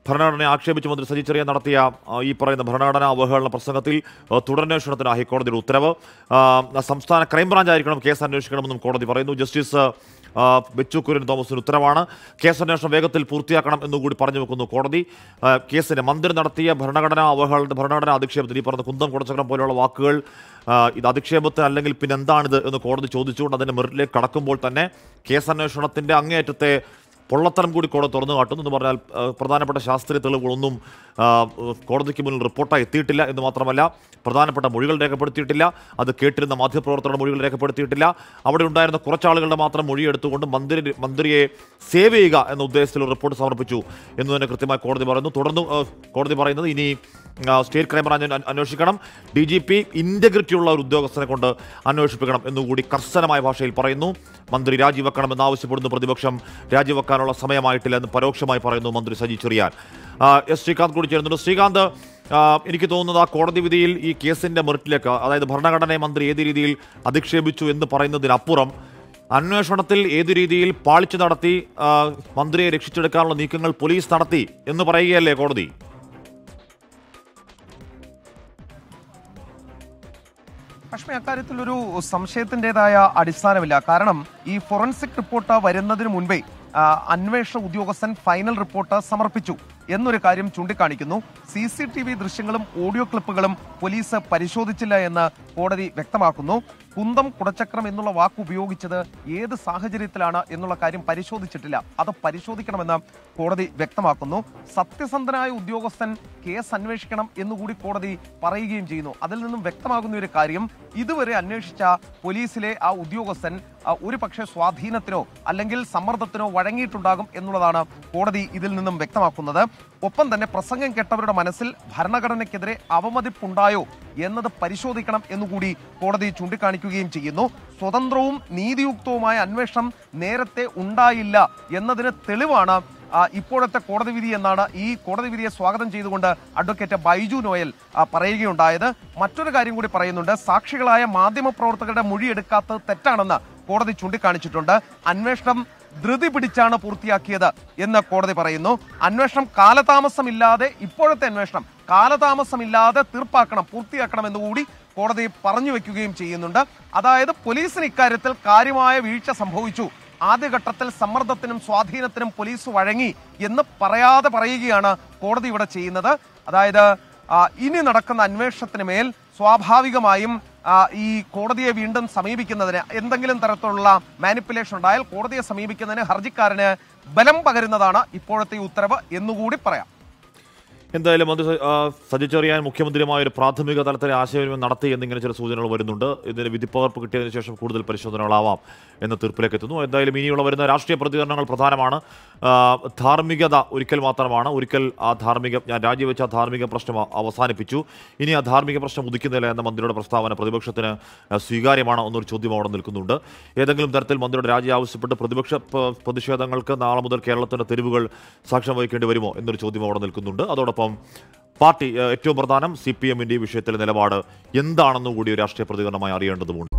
ഭരണഘടനയെ ആക്ഷേപിച്ച് മന്ത്രി സജി ചെറിയാൻ നടത്തിയ ആ, ഈ പറയുന്ന ഭരണഘടനാ അവഹേളന പ്രസംഗത്തിൽ ആ, തുടരന്വേഷണത്തിന് ഹൈക്കോടതിയുടെ ഉത്തരവ് ആ, സംസ്ഥാന ക്രൈംബ്രാഞ്ച് ആയിരിക്കണം കേസ് അന്വേഷിക്കണമെന്നും കോടതി പറയുന്നു ജസ്റ്റിസ് ആ, ബെച്ചു കുര്യൻ തോമസിന് ഉത്തരവാണ് കേസ് അന്വേഷണം വേഗത്തിൽ പൂർത്തിയാക്കണം എന്നുകൂടി പറഞ്ഞു വെക്കുന്നു കോടതി ആ, കേസിന് മന്ത്രി നടത്തിയ ഭരണഘടനാ അവഹേളന ഭരണഘടനാ അധിക്ഷേപത്തിൽ ഈ പറഞ്ഞ കുന്തം കുടച്ചക്രം പോലെയുള്ള വാക്കുകൾ ആ, ഇത് അധിക്ഷേപത്തിന് അല്ലെങ്കിൽ പിന്നെ എന്താണിത് എന്ന് കോടതി ചോദിച്ചുകൊണ്ട് അതിന്റെ മെറിറ്റിലേക്ക് കടക്കുമ്പോൾ തന്നെ കേസ് അന്വേഷണത്തിന്റെ അങ്ങേയറ്റത്തെ പൊള്ളത്തരം കൂടി കോടതി തുറന്നു കാട്ടുന്നു എന്ന് പറഞ്ഞാൽ ആ, പ്രധാനപ്പെട്ട ശാസ്ത്രീയ തെളിവുകളൊന്നും ആ, കോടതിക്ക് മുന്നിൽ റിപ്പോർട്ടായി എത്തിയിട്ടില്ല എന്ന് മാത്രമല്ല പ്രധാനപ്പെട്ട മൊഴികൾ രേഖപ്പെടുത്തിയിട്ടില്ല അത് കേട്ടിരുന്ന മാധ്യമപ്രവർത്തകരുടെ മൊഴികൾ രേഖപ്പെടുത്തിയിട്ടില്ല അവിടെ ഉണ്ടായിരുന്ന കുറച്ചാളുകളുടെ മാത്രം മൊഴി എടുത്തുകൊണ്ട് മന്ത്രി മന്ത്രിയെ സേവ് ചെയ്യുക എന്ന ഉദ്ദേശത്തിൽ ഒരു റിപ്പോർട്ട് സമർപ്പിച്ചു എന്ന് തന്നെ കൃത്യമായി കോടതി പറയുന്നു തുടർന്ന് ആ, കോടതി പറയുന്നത് ഇനി ആ, സ്റ്റേറ്റ് ക്രൈംബ്രാഞ്ച് അന്വ- അന്വേഷിക്കണം ഡി ജി പി ഇൻറ്റഗ്രിറ്റിയുള്ള ഒരു ഉദ്യോഗസ്ഥനെ കൊണ്ട് അന്വേഷിപ്പിക്കണം എന്നുകൂടി കർശനമായ ഭാഷയിൽ പറയുന്നു മന്ത്രി രാജിവെക്കണമെന്ന് ആവശ്യപ്പെടുന്നു പ്രതിപക്ഷം രാജിവെക്കാനുള്ള സമയമായിട്ടില്ല എന്ന് പരോക്ഷമായി പറയുന്നു മന്ത്രി സജി ചെറിയാൻ ആ, എസ് ശ്രീകാന്ത് കൂടി ചേരുന്നുണ്ട് ശ്രീകാന്ത് ആ, എനിക്ക് തോന്നുന്നത് ആ കോടതി വിധിയിൽ ഈ കേസിന്റെ മെറിറ്റിലേക്ക് അതായത് ഭരണഘടനയെ മന്ത്രി ഏത് രീതിയിൽ അധിക്ഷേപിച്ചു എന്ന് പറയുന്നതിനപ്പുറം അന്വേഷണത്തിൽ ഏത് രീതിയിൽ പാളിച്ചു നടത്തി ആ, മന്ത്രിയെ രക്ഷിച്ചെടുക്കാനുള്ള നീക്കങ്ങൾ പോലീസ് നടത്തി എന്ന് പറയുകയല്ലേ കോടതി പക്ഷേ അക്കാര്യത്തിൽ ഒരു സംശയത്തിൻ്റെതായ അടിസ്ഥാനമില്ല കാരണം ഈ ഫോറൻസിക് റിപ്പോർട്ട് വരുന്നതിന് മുൻപേ ആ, അന്വേഷണ ഉദ്യോഗസ്ഥൻ ഫൈനൽ റിപ്പോർട്ട് സമർപ്പിച്ചു എന്നൊരു കാര്യം ചൂണ്ടിക്കാണിക്കുന്നു സി സി ടി വി ദൃശ്യങ്ങളും ഓഡിയോ ക്ലിപ്പുകളും പോലീസ് പരിശോധിച്ചില്ല എന്ന് കോടതി വ്യക്തമാക്കുന്നു കുന്തം കുടച്ചക്രം എന്നുള്ള വാക്ക് ഉപയോഗിച്ചത് ഏത് സാഹചര്യത്തിലാണ് എന്നുള്ള കാര്യം പരിശോധിച്ചിട്ടില്ല അത് പരിശോധിക്കണമെന്ന് കോടതി വ്യക്തമാക്കുന്നു സത്യസന്ധനായ ഉദ്യോഗസ്ഥൻ കേസ് അന്വേഷിക്കണം എന്നുകൂടി കോടതി പറയുകയും ചെയ്യുന്നു അതിൽ നിന്നും വ്യക്തമാകുന്ന ഒരു കാര്യം ഇതുവരെ അന്വേഷിച്ച പോലീസിലെ ആ ഉദ്യോഗസ്ഥൻ ആ, ഒരു പക്ഷേ സ്വാധീനത്തിനോ അല്ലെങ്കിൽ സമ്മർദ്ദത്തിനോ വഴങ്ങിയിട്ടുണ്ടാകും എന്നുള്ളതാണ് കോടതി ഇതിൽ നിന്നും വ്യക്തമാക്കുന്നത് ഒപ്പം തന്നെ പ്രസംഗം കേട്ടവരുടെ മനസ്സിൽ ഭരണഘടനയ്ക്കെതിരെ അവമതിപ്പുണ്ടായോ എന്നത് പരിശോധിക്കണം എന്നുകൂടി കോടതി ചൂണ്ടിക്കാണിക്കുകയും ചെയ്യുന്നു സ്വതന്ത്രവും നീതിയുക്തവുമായ അന്വേഷണം നേരത്തെ ഉണ്ടായില്ല എന്നതിന് തെളിവാണ് ആ, ഇപ്പോഴത്തെ കോടതി വിധി എന്നാണ് ഈ കോടതി വിധിയെ സ്വാഗതം ചെയ്തുകൊണ്ട് അഡ്വക്കേറ്റ് ബൈജു നോയൽ ആ, പറയുകയുണ്ടായത് മറ്റൊരു കാര്യം കൂടി പറയുന്നുണ്ട് സാക്ഷികളായ മാധ്യമപ്രവർത്തകരുടെ മൊഴിയെടുക്കാത്തത് തെറ്റാണെന്ന് കോടതി ചൂണ്ടിക്കാണിച്ചിട്ടുണ്ട് അന്വേഷണം ധൃതി പിടിച്ചാണ് പൂർത്തിയാക്കിയത് എന്ന് കോടതി പറയുന്നു അന്വേഷണം കാലതാമസമില്ലാതെ ഇപ്പോഴത്തെ അന്വേഷണം കാലതാമസമില്ലാതെ തീർപ്പാക്കണം പൂർത്തിയാക്കണം എന്നുകൂടി കോടതി പറഞ്ഞു വെക്കുകയും ചെയ്യുന്നുണ്ട് അതായത് പോലീസിന് ഇക്കാര്യത്തിൽ കാര്യമായ വീഴ്ച സംഭവിച്ചു ആദ്യഘട്ടത്തിൽ സമ്മർദ്ദത്തിനും സ്വാധീനത്തിനും പോലീസ് വഴങ്ങി എന്ന് പറയാതെ പറയുകയാണ് കോടതി ഇവിടെ ചെയ്യുന്നത് അതായത് ആ, ഇനി നടക്കുന്ന അന്വേഷണത്തിന് മേൽ സ്വാഭാവികമായും ആ, ഈ കോടതിയെ വീണ്ടും സമീപിക്കുന്നതിന് എന്തെങ്കിലും തരത്തിലുള്ള മാനിപ്പുലേഷൻ ഉണ്ടായാൽ കോടതിയെ സമീപിക്കുന്നതിന് ഹർജിക്കാരന് ബലം പകരുന്നതാണ് ഇപ്പോഴത്തെ ഈ ഉത്തരവ് എന്നുകൂടി പറയാം എന്തായാലും മന്ത്രി സ- ആ, സജി ചെറിയാൻ മുഖ്യമന്ത്രിയുമായ ഒരു പ്രാഥമിക തലത്തിലെ ആശയവിനിമയം നടത്തി എന്നിങ്ങനെ ചില സൂചനകൾ വരുന്നുണ്ട് ഇതിന് വിധിപ്പകർപ്പ് കിട്ടിയതിനു ശേഷം കൂടുതൽ പരിശോധനകളാവാം എന്ന തീർപ്പിലേക്ക് എത്തുന്നു എന്തായാലും ഇനിയുള്ള വരുന്ന രാഷ്ട്രീയ പ്രതികരണങ്ങൾ പ്രധാനമാണ് ആ, ധാർമ്മികത ഒരിക്കൽ മാത്രമാണ് ഒരിക്കൽ ആ ധാർമ്മിക ഞാൻ രാജിവെച്ച ആ ധാർമ്മിക പ്രശ്നം അ- അവസാനിപ്പിച്ചു ഇനി ആ ധാർമ്മിക പ്രശ്നം ഉദിക്കുന്നില്ല എന്ന മന്ത്രിയുടെ പ്രസ്താവന പ്രതിപക്ഷത്തിന് ആ, സ്വീകാര്യമാണോ എന്നൊരു ചോദ്യം അവിടെ നിൽക്കുന്നുണ്ട് ഏതെങ്കിലും തരത്തിൽ മന്ത്രിയുടെ രാജി ആവശ്യപ്പെട്ട് പ്രതിപക്ഷ പ- പ്രതിഷേധങ്ങൾക്ക് നാളെ മുതൽ കേരളത്തിന്റെ തെരുവുകൾ സാക്ഷ്യം വഹിക്കേണ്ടി വരുമോ എന്നൊരു ചോദ്യം അവിടെ നിൽക്കുന്നുണ്ട് അതോടൊപ്പം പാർട്ടി ഏഹ്, ഏറ്റവും പ്രധാനം സി പി എമ്മിന്റെ ഈ വിഷയത്തിലെ നിലപാട് എന്താണെന്ന് കൂടി ഒരു രാഷ്ട്രീയ പ്രതികരണമായി അറിയേണ്ടതുമുണ്ട്